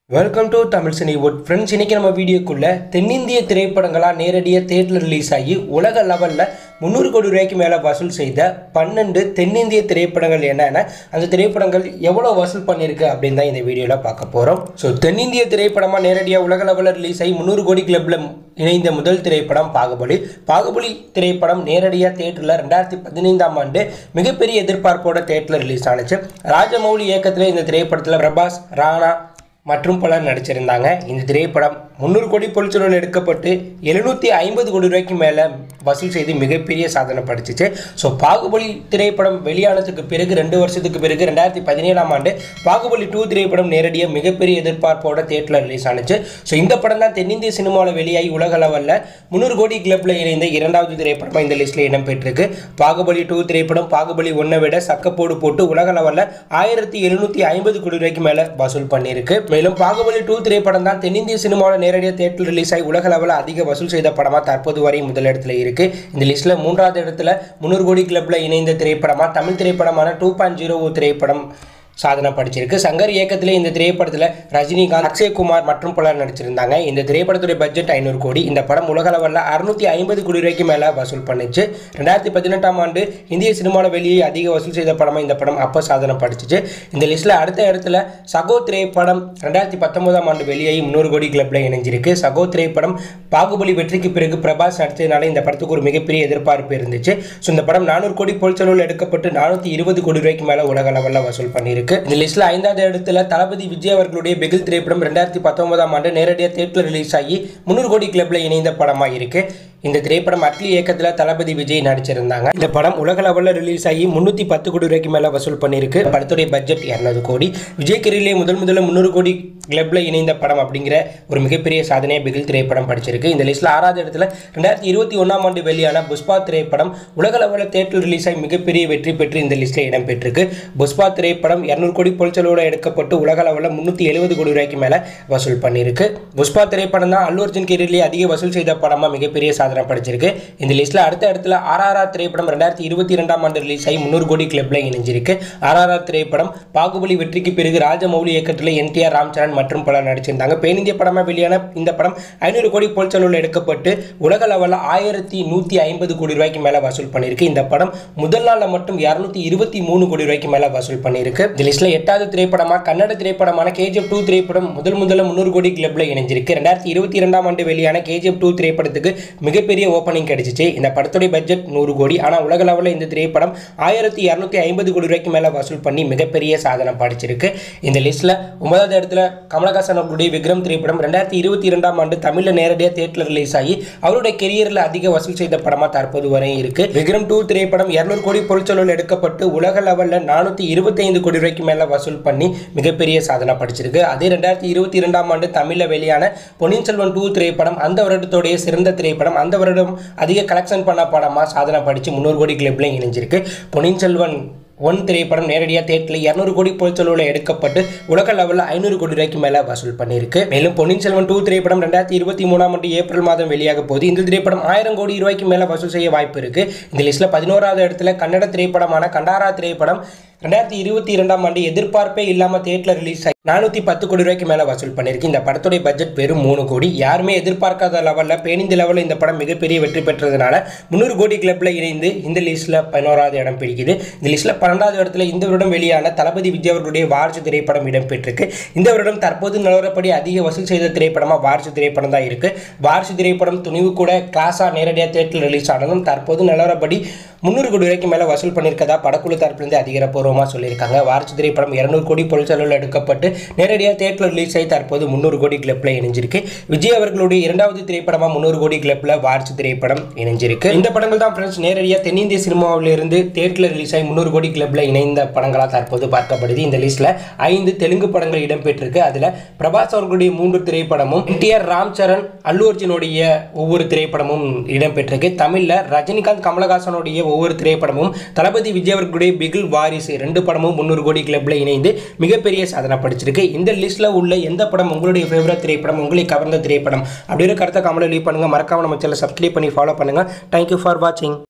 welcome to Tamil Cinewood friends இன்னைக்கு நம்ம வீடியோக்குள்ள தென்னிந்திய திரைப்படங்களாக நேரடியாக தேட்டரில் ரிலீஸ் ஆகி உலக லெவலில் முந்நூறு கோடி ரூபாய்க்கு மேலே வசூல் செய்த பன்னெண்டு தென்னிந்திய திரைப்படங்கள் என்னென்ன அந்த திரைப்படங்கள் எவ்வளோ வசூல் பண்ணியிருக்கு அப்படின்னு தான் இந்த வீடியோவில் பார்க்க போகிறோம் ஸோ தென்னிந்திய திரைப்படமாக நேரடியாக உலக லெவலில் ரிலீஸ் ஆகி முந்நூறு கோடி கிளப்பில் இணைந்த முதல் திரைப்படம் பாகுபலி பாகுபலி திரைப்படம் நேரடியாக தேட்டரில் ரெண்டாயிரத்தி பதினைந்தாம் ஆண்டு மிகப்பெரிய எதிர்பார்ப்போட தேட்டரில் ரிலீஸ் ஆனுச்சு ராஜமௌலி இயக்கத்தில் இந்த திரைப்படத்தில் பிரபாஸ் ராணா மற்றும் பலர் நடிச்சிருந்தாங்க இந்த திரைப்படம் முந்நூறு கோடி பொருட்செலவில் எடுக்கப்பட்டு எழுநூற்றி ஐம்பது கோடி ரூபாய்க்கு மேலே வசூல் செய்து மிகப்பெரிய சாதனை படிச்சிச்சு ஸோ பாகுபலி திரைப்படம் வெளியானதுக்கு பிறகு ரெண்டு வருஷத்துக்கு பிறகு ரெண்டாயிரத்தி பதினேழாம் ஆண்டு பாகுபலி டூ திரைப்படம் நேரடியாக மிகப்பெரிய எதிர்பார்ப்போட தேட்டரில் ரிலீஸ் ஆனுச்சு ஸோ இந்த படம் தான் தென்னிந்திய சினிமாவில் வெளியாகி உலக லெவலில் முந்நூறு கோடி கிளப்பில் இணைந்த இரண்டாவது திரைப்படமாக இந்த லிஸ்ட்டில் இடம்பெற்றிருக்கு பாகுபலி டூ திரைப்படம் பாகுபலி ஒன்றை விட சக்கப்போடு போட்டு உலக லெவலில் ஆயிரத்தி எழுநூற்றி ஐம்பது கோடி ரூபாய்க்கு மேலே வசூல் பண்ணியிருக்கு மேலும் பாகுபலி டூ திரைப்படம் தான் தென்னிந்திய சினிமாவில் நேரடியாக தேட்டரில் ரிலீஸ் ஆகி உலக லெவலில் அதிக வசூல் செய்த படமாக தற்போது வரை முதலிடத்தில் இருக்கு இந்த லிஸ்ட்டில் மூன்றாவது இடத்துல முந்நூறு கோடி கிளப்பில் இணைந்த திரைப்படமாக தமிழ் திரைப்படமான டூ பாயிண்ட் ஜீரோ திரைப்படம் சாதனை படிச்சிருக்கு சங்கர் இயக்கத்திலே இந்த திரைப்படத்தில் ரஜினிகாந்த் அக்ஷய்குமார் மற்றும் பலர் நடிச்சிருந்தாங்க இந்த திரைப்படத்துடைய பட்ஜெட் ஐநூறு கோடி இந்த படம் உலக லெவலில் அறுநூத்தி ஐம்பது கோடி ரூபாய்க்கு மேலே வசூல் பண்ணுச்சு ரெண்டாயிரத்தி பதினெட்டாம் ஆண்டு இந்திய சினிமாவில் வெளியே அதிக வசூல் செய்த படமாக இந்த படம் அப்போ சாதனை படிச்சிச்சு இந்த லிஸ்ட்டில் அடுத்த இடத்துல சகோ திரைப்படம் ரெண்டாயிரத்தி பத்தொன்பதாம் ஆண்டு வெளியாகி முந்நூறு கோடி கிளப்பில் இணைஞ்சிருக்கு சகோ திரைப்படம் பாகுபலி வெற்றிக்கு பிறகு பிரபாஸ் நடிச்சதுனால இந்த படத்துக்கு ஒரு மிகப்பெரிய எதிர்பார்ப்பு இருந்துச்சு ஸோ இந்த படம் நானூறு கோடி பொருட்செலவில் எடுக்கப்பட்டு நானூற்றி இருபது கோடி ரூபாய்க்கு மேலே உலக லெவலில் வசூல் பண்ணியிருக்கு இந்த லிஸ்ட்ல ஐந்தாவது இடத்துல தளபதி விஜய் அவர்களுடைய பிகில் திரைப்படம் ரெண்டாயிரத்தி பத்தொன்பதாம் ஆண்டு நேரடியாக தேட்டரில் ரிலீஸ் ஆகி முந்நூறு கோடி கிளப்ல இணைந்த படமாக இருக்கு இந்த திரைப்படம் அட்லி இயக்கத்தில் தளபதி விஜய் நடிச்சிருந்தாங்க இந்த படம் உலக லெவலில் ரிலீஸ் ஆகி முந்நூற்றி பத்து கோடி ரூபாய்க்கு மேலே வசூல் பண்ணியிருக்கு படத்துடைய பட்ஜெட் இரநூறு கோடி விஜய் கரியிலே முதல் முதல்ல முந்நூறு கோடி கிளப்ல இணைந்த படம் அப்படிங்கிற ஒரு மிகப்பெரிய சாதனையை பிகில் திரைப்படம் படிச்சிருக்கு இந்த லிஸ்ட்டில் ஆறாவது இடத்துல ரெண்டாயிரத்தி இருபத்தி ஒன்றாம் ஆண்டு வெளியான புஷ்பா திரைப்படம் உலக லெவலில் தேட்டரில் ரிலீஸ் ஆகி மிகப்பெரிய வெற்றி பெற்று இந்த லிஸ்ட்டில் இடம்பெற்றிருக்கு புஷ்பா திரைப்படம் இரநூறு கோடி பொருட்செலவோடு எடுக்கப்பட்டு உலக லெவலில் முந்நூற்றி எழுபது கோடி ரூபாய்க்கு மேலே வசூல் பண்ணியிருக்கு புஷ்பா திரைப்படம் தான் அல்லு அர்ஜுன் கெரியர்லேயே அதிக வசூல் செய்த படமாக மிகப்பெரிய சாதனை படிச்சிருக்கு இந்த லிஸ்ட்டில் அடுத்த இடத்துல ஆர்ஆர்ஆர் திரைப்படம் ரெண்டாயிரத்தி இருபத்தி ரெண்டாம் ஆண்டு ரிலீஸ் ஆகி முந்நூறு கோடி கிளப்பில் இணைஞ்சிருக்கு ஆர்ஆர்ஆர் திரைப்படம் பாகுபலி வெற்றிக்கு பிறகு ராஜமௌலி இயக்கத்தில் என்டிஆர் ராம்சரண் மற்றும் பலர் நடிச்சிருந்தாங்க பேனிந்திய படமாக வெளியான இந்த படம் ஐநூறு கோடி பொருட்செலவில் எடுக்கப்பட்டு உலக லெவலில் ஆயிரத்தி நூற்றி ஐம்பது கோடி ரூபாய்க்கு மேலே வசூல் பண்ணியிருக்கு இந்த படம் முதல் நாளில் மட்டும் இரநூத்தி இருபத்தி மூணு கோடி ரூபாய்க்கு மேலே வசூல் பண்ணியிருக்கு இந்த லிஸ்ட்டில் எட்டாவது திரைப்படமாக கன்னட திரைப்படமான கேஜிஎஃப் டூ திரைப்படம் முதல் முதல்ல முந்நூறு கோடி கிளப்பில் இணைஞ்சிருக்கு ரெண்டாயிரத்தி இருபத்தி இரண்டாம் ஆண்டு வெளியான கேஜிஎஃப் டூ திரைப்படத்துக்கு மிகப்பெரிய ஓப்பனிங் கிடைச்சிச்சு இந்த படத்துடைய பட்ஜெட் நூறு கோடி ஆனால் உலக லெவலில் இந்த திரைப்படம் ஆயிரத்தி இரநூத்தி ஐம்பது கோடி ரூபாய்க்கு மேலே வசூல் பண்ணி மிகப்பெரிய சாதனை படிச்சிருக்கு இந்த லிஸ்ட்டில் ஒன்பதாவது இடத்துல கமலஹாசன் அவர்களுடைய விக்ரம் திரைப்படம் ரெண்டாயிரத்தி இருபத்தி இரண்டாம் ஆண்டு தமிழில் நேரடியாக தேட்டரில் ரிலீஸ் ஆகி அவருடைய கெரியரில் அதிக வசூல் செய்த படமாக தற்போது வரை இருக்கு விக்ரம் டூ திரைப்படம் இரநூறு கோடி பொருட்செலவில் எடுக்கப்பட்டு உலக லெவலில் நானூற்றி இருபத்தைந்து கோடி ரூபாய்க்கு மேலே வசூல் பண்ணி மிகப்பெரிய சாதனை படிச்சிருக்கு அதே ரெண்டாயிரத்தி இருபத்தி இரண்டாம் ஆண்டு தமிழில் வெளியான பொன்னியின் செல்வன் டூ திரைப்படம் அந்த வருடத்துடைய சிறந்த திரைப்படம் அந்த வருடம் அதிக கலெக்ஷன் பண்ண படமாக சாதனை படித்து முந்நூறு கோடி கிளப்லையும் இணைஞ்சிருக்கு பொன்னியின் செல்வன் ஒன் திரைப்படம் நேரடியாக தேட்டரில் இரநூறு கோடி பொருட்செலவில் எடுக்கப்பட்டு உலக லெவலில் ஐநூறு கோடி ரூபாய்க்கு மேலே வசூல் பண்ணியிருக்கு மேலும் பொன்னியின் செல்வன் டூ திரைப்படம் ரெண்டாயிரத்தி இருபத்தி மூணாம் ஆண்டு ஏப்ரல் மாதம் வெளியாக போகுது இந்த திரைப்படம் ஆயிரம் கோடி ரூபாய்க்கு மேலே வசூல் செய்ய வாய்ப்பு இருக்கு இந்த லிஸ்ட்டில் பதினோராவது இடத்துல கன்னட திரைப்படமான கண்டாரா திரைப்படம் ரெண்டாயிரத்தி இருபத்தி இரண்டாம் ஆண்டு எதிர்பார்ப்பே இல்லாமல் தேட்டரில் ரிலீஸ் ஆகி நானூற்றி பத்து கோடி ரூபாய்க்கு மேலே வசூல் பண்ணியிருக்கு இந்த படத்துடைய பட்ஜெட் வெறும் மூணு கோடி யாருமே எதிர்பார்க்காத லெவலில் பேணிந்த லெவலில் இந்த படம் மிகப்பெரிய வெற்றி பெற்றதுனால முந்நூறு கோடி கிளப்பில் இணைந்து இந்த லிஸ்ட்டில் பதினோராவது இடம் பிடிக்குது இந்த லிஸ்ட்டில் பன்னெண்டாவது இடத்துல இந்த வருடம் வெளியான தளபதி விஜய் அவர்களுடைய வாரிசு திரைப்படம் இடம்பெற்றிருக்கு இந்த வருடம் தற்போது நிலவரப்படி அதிக வசூல் செய்த திரைப்படமாக வாரிசு திரைப்படம் தான் இருக்குது வாரிசு திரைப்படம் துணிவு கூட கிளாஸாக நேரடியாக தேட்டரில் ரிலீஸ் ஆனதும் தற்போது நிலவரப்படி முந்நூறு கோடி ரூபாய்க்கு மேலே வசூல் பண்ணியிருக்கதா படக்குழு தரப்புலேருந்து அதிகாரப்பூர்வமாக சொல்லியிருக்காங்க வாரிசு திரைப்படம் இரநூறு கோடி பொருட்செலவில் எடுக்கப்பட்டு நேரடியாக தேட்டரில் ரிலீஸ் ஆகி தற்போது முந்நூறு கோடி கிளப்பில் இணைஞ்சிருக்கு விஜய் அவர்களுடைய இரண்டாவது திரைப்படமாக முந்நூறு கோடி கிளப்பில் வாரிசு திரைப்படம் இணைஞ்சிருக்கு இந்த படங்கள் தான் ஃப்ரெண்ட்ஸ் நேரடியாக தென்னிந்திய சினிமாவிலிருந்து தேட்டரில் ரிலீஸ் ஆகி முந்நூறு கோடி கிளப்பில் இணைந்த படங்களாக தற்போது பார்க்கப்படுது இந்த லிஸ்ட்டில் ஐந்து தெலுங்கு படங்கள் இடம்பெற்றிருக்கு அதில் பிரபாஸ் அவர்களுடைய மூன்று திரைப்படமும் என்டிஆர் ராம் சரண் அல்லு அர்ஜுனுடைய ஒவ்வொரு திரைப்படமும் இடம்பெற்றிருக்கு தமிழில் ரஜினிகாந்த் கமலஹாசனுடைய ஒவ்வொரு திரைப்படமும் தளபதி விஜய் அவர்களுடைய பிகில் வாரிசு ரெண்டு படமும் முந்நூறு கோடி கிளப்பில் இணைந்து மிகப்பெரிய சாதனை படிச்சிருக்கு இந்த லிஸ்ட்டில் உள்ள எந்த படம் உங்களுடைய ஃபேவரட் திரைப்படம் உங்களை கவர்ந்த திரைப்படம் அப்படிங்கிற கருத்தை கமலை லீவ் பண்ணுங்கள் மறக்காம நம்ம சேனல் சப்ஸ்கிரைப் பண்ணி ஃபாலோ பண்ணுங்கள் தேங்க்யூ ஃபார் வாட்சிங்